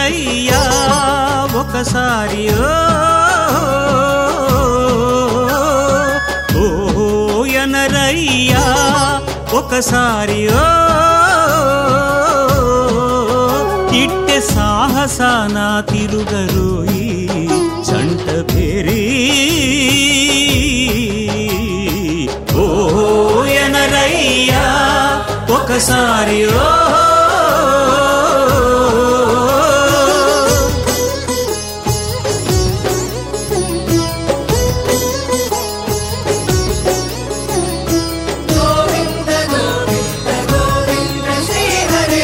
ఎనరయ్యా ఒకసారి ఓ ఓ ఎనరయ్యా ఒకసారి ఓ ఇట్టె సాహసాన తిరుగరోయి చంట పేరీ ఓ ఎనరయ్యా ఒకసారి ఓ గోవింద గోవింద గోవింద శ్రీ హరే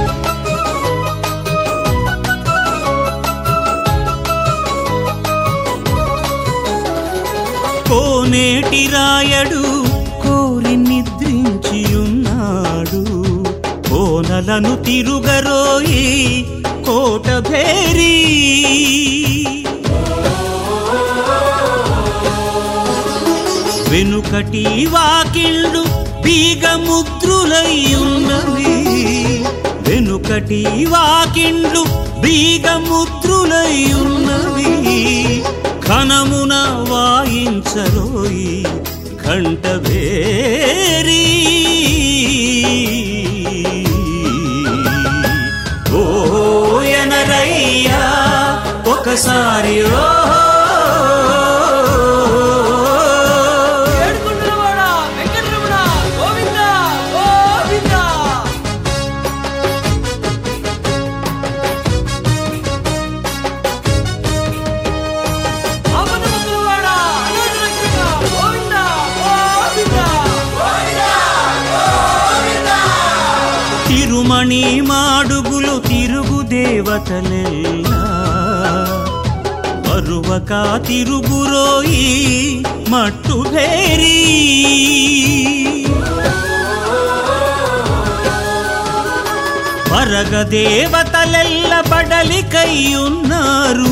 కోనేటి రాయడు కోరి నిద్రించి ఉన్నాడు కోనలను తిరుగరోయి కోట భేరీ వెనుకటి వాకిళ్ళు బీగముద్రులై ఉన్నవి వెనుకటి వాకిండ్లు బీగముద్రులై ఉన్నవి ఘనమున వాయించరోయి ఘంట భేరీ ఓ ఎనరయ్యా ఒకసారి ఓ ఏడుకొండలవాడ వెంకటరమణ గోవింద గోవింద ఆపదముక్కులవాడ అనాథ రక్షక గోవింద గోవింద గోవింద తిరుమణి మాడుగులు తిరుగు దేవతలెల్లా బరువక తిరుగురోయి మట్టు భేరీ పరగ దేవతలెల్ల బడలికై ఉన్నారు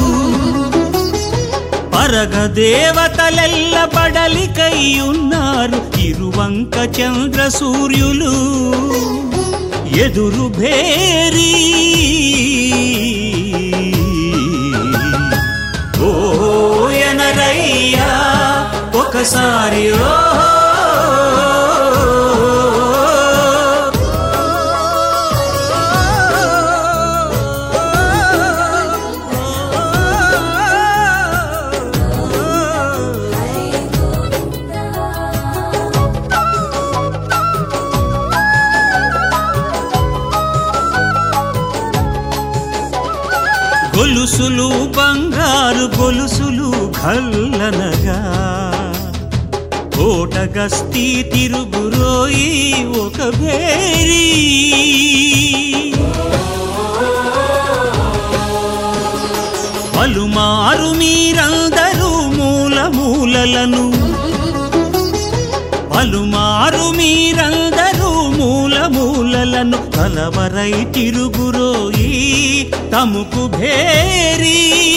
పరగ దేవతలెల్ల బడలికై ఉన్నారు ఇరువంక చంద్ర సూర్యులు ఎదురు భేరీ ఓ ఎనరయ్యా ఒకసారి ఓ గొలుసులు బంగారు గొలుసులు కల్లనగా కోట గస్తీ తిరుగురోయి ఒక భేరీ పలుమారు మీరందరూ మూల మూలలను పలుమారు మీరందరూ మూల మూలలను కలవరై తిరుగురోయి తముకు భేరీ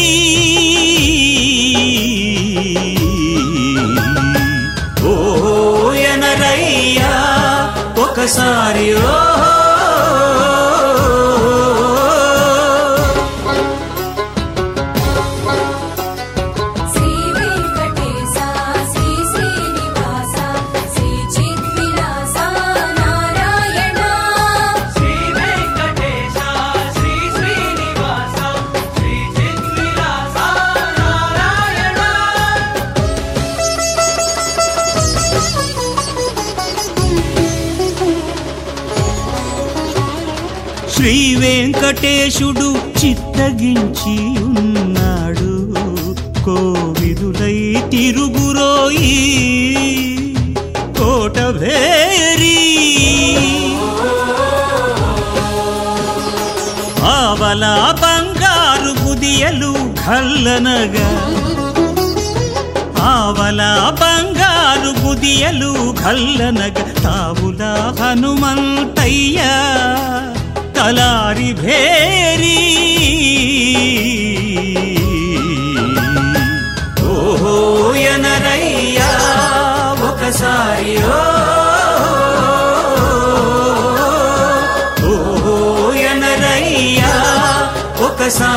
ఓ ఎనరయ్యా ఒకసారి ఓ శ్రీ వెంకటేశ శ్రీ శ్రీనివాస శ్రీ చిద్విలాస నారాయణ శ్రీ వెంకటేశ శ్రీ శ్రీనివాస శ్రీ చిద్విలాస నారాయణ శ్రీ వెంకటేశుడు చిత్తగించి ఉన్నాడు కోవిదులై తిరుగురోయి కోట భేరీ ఆవల బంగారు గుదియలు కల్లనగా ఆవల బంగారు గుదియలు కల్లనగ తావుల హనుమంతయ్య తలారి భేరీ ఓహో ఎనరయ్యా ఒకసారి ఓ ఓహో ఎనరయ్యా ఒకసారి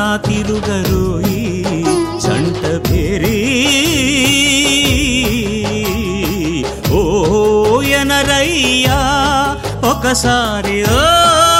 తిరుగరోయి జంట పేరీ ఓ ఎనరయ్యా ఒకసారి ఓ